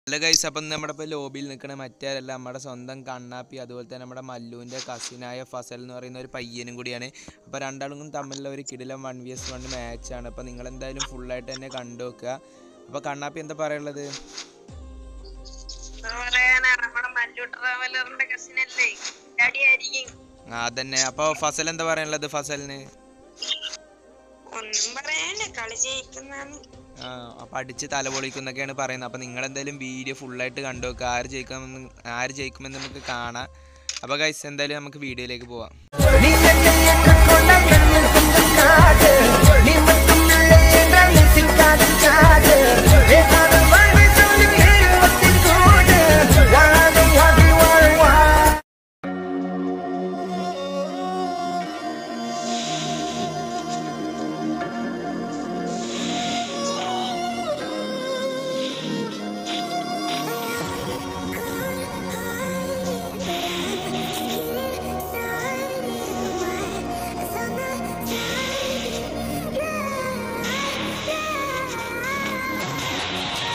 അല്ല ഗൈസ് അപ്പം നമ്മുടെ ഇപ്പോൾ ലോബിയിൽ നിൽക്കണ മറ്റേതല്ല നമ്മുടെ സ്വന്തം കണ്ണാപ്പി അതുപോലെ തന്നെ നമ്മുടെ മല്ലുവിൻ്റെ കസിനായ ഫസൽ എന്ന് പറയുന്ന ഒരു പയ്യനും കൂടിയാണ് അപ്പോൾ രണ്ടാളും തമ്മിലുള്ള ഒരു കിടിലം വൺ വി എസ് വൺ മാച്ചാണ് അപ്പോൾ നിങ്ങൾ എന്തായാലും ഫുള്ളായിട്ട് തന്നെ കണ്ടു വെക്കുക അപ്പോൾ കണ്ണാപ്പി എന്താ പറയുള്ളത് പറയാനാ നമ്മുടെ മല്ലു ട്രാവലറിന്റെ കസിനല്ലേ അടിയായിരിക്കും ആ അതന്നെ അപ്പോൾ ഫസൽ എന്താ പറയാനുള്ളത് ഫസലിന് ഒന്നും പറയാനില്ല കളി ജയിക്കുന്നാണ് ആ അപ്പം അടിച്ച് തലപൊളിക്കുന്നൊക്കെയാണ് പറയുന്നത് അപ്പോൾ നിങ്ങൾ എന്തായാലും വീഡിയോ ഫുള്ളായിട്ട് കണ്ടു വെക്കുക ആര് ജയിക്കുമെന്ന് ആര് ജയിക്കുമെന്ന് നമുക്ക് കാണാം അപ്പോൾ ഗൈസ് എന്തായാലും നമുക്ക് വീഡിയോയിലേക്ക് പോവാം நீ என்னை ஏற்றுக்கொள்ள கண்ணில் கொஞ்சம் காடு நீ மட்டும் இல்லை என்றால் நெற்றில் காது காடு ஏதாவது வாழ்வை சொல்லி இருபத்தி கூடு வாழாத வாழ்க்கை வாழ்வா Yeah.